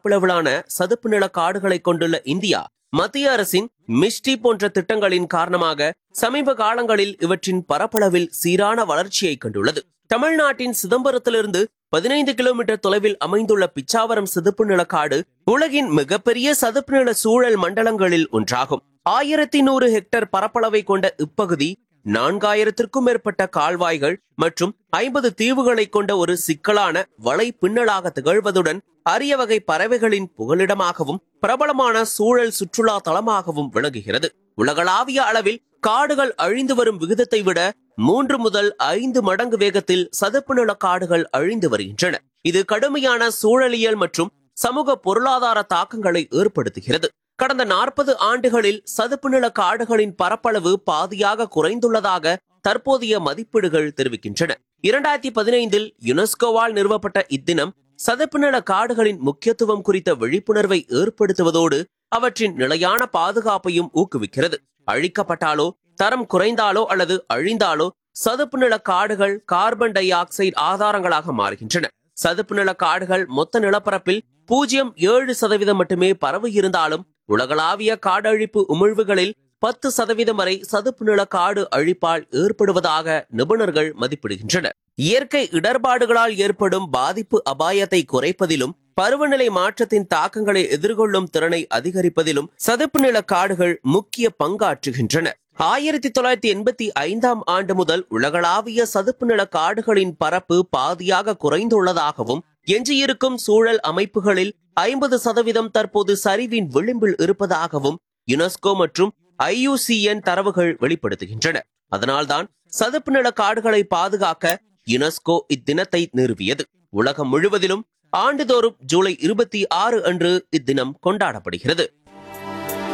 பரப்பளவிலான சதுப்பு நில காடுகளை கொண்டுள்ள இந்தியா மத்திய அரசின் மிஷ்டி போன்ற திட்டங்களின் காரணமாக சமீப காலங்களில் இவற்றின் பரப்பளவில் சீரான வளர்ச்சியை கண்டுள்ளது தமிழ்நாட்டின் சிதம்பரத்திலிருந்து பதினைந்து கிலோமீட்டர் தொலைவில் அமைந்துள்ள பிச்சாவரம் சதுப்பு நிலக்காடு உலகின் மிகப்பெரிய சதுப்பு நில சூழல் மண்டலங்களில் ஒன்றாகும் ஆயிரத்தி நூறு ஹெக்டேர் பரப்பளவை கொண்ட இப்பகுதி நான்காயிரத்திற்கும் மேற்பட்ட கால்வாய்கள் மற்றும் ஐம்பது தீவுகளை கொண்ட ஒரு சிக்கலான வலை பின்னலாக திகழ்வதுடன் அரிய வகை பறவைகளின் புகலிடமாகவும் பிரபலமான சூழல் சுற்றுலா தலமாகவும் விளங்குகிறது உலகளாவிய அளவில் காடுகள் அழிந்து வரும் விகிதத்தை விட மூன்று முதல் ஐந்து மடங்கு வேகத்தில் சதுப்பு நில காடுகள் அழிந்து வருகின்றன இது கடுமையான சூழலியல் மற்றும் சமூக பொருளாதார தாக்கங்களை ஏற்படுத்துகிறது கடந்த நாற்பது ஆண்டுகளில் சதுப்பு நில காடுகளின் பரப்பளவு பாதியாக குறைந்துள்ளதாக தற்போதைய மதிப்பீடுகள் தெரிவிக்கின்றன இரண்டாயிரத்தி பதினைந்தில் யுனெஸ்கோவால் நிறுவப்பட்ட இத்தினம் சதுப்பு நில காடுகளின் முக்கியத்துவம் குறித்த விழிப்புணர்வை ஏற்படுத்துவதோடு அவற்றின் நிலையான பாதுகாப்பையும் ஊக்குவிக்கிறது அழிக்கப்பட்டாலோ தரம் குறைந்தாலோ அல்லது அழிந்தாலோ சதுப்பு நில காடுகள் கார்பன் டை ஆக்சைடு ஆதாரங்களாக மாறுகின்றன சதுப்பு நில காடுகள் மொத்த நிலப்பரப்பில் பூஜ்ஜியம் ஏழு சதவீதம் மட்டுமே பரவி இருந்தாலும் உலகளாவிய காடழிப்பு உமிழ்வுகளில் பத்து சதவீதம் வரை சதுப்பு நில காடு அழிப்பால் ஏற்படுவதாக நிபுணர்கள் மதிப்பிடுகின்றனர் இயற்கை இடர்பாடுகளால் ஏற்படும் பாதிப்பு அபாயத்தை குறைப்பதிலும் பருவநிலை மாற்றத்தின் தாக்கங்களை எதிர்கொள்ளும் திறனை அதிகரிப்பதிலும் சதுப்பு நில காடுகள் முக்கிய பங்காற்றுகின்றன ஆயிரத்தி தொள்ளாயிரத்தி எண்பத்தி ஐந்தாம் ஆண்டு முதல் உலகளாவிய சதுப்பு நில காடுகளின் பரப்பு பாதியாக குறைந்துள்ளதாகவும் எஞ்சியிருக்கும் சூழல் அமைப்புகளில் ஐம்பது சதவீதம் தற்போது சரிவின் விளிம்பில் இருப்பதாகவும் யுனெஸ்கோ மற்றும் ஐயுசிஎன் தரவுகள் வெளிப்படுத்துகின்றன அதனால்தான் சதுப்பு நில காடுகளை பாதுகாக்க யுனெஸ்கோ இத்தினத்தை நிறுவியது உலகம் முழுவதிலும் ஆண்டுதோறும் ஜூலை இருபத்தி ஆறு அன்று இத்தினம் கொண்டாடப்படுகிறது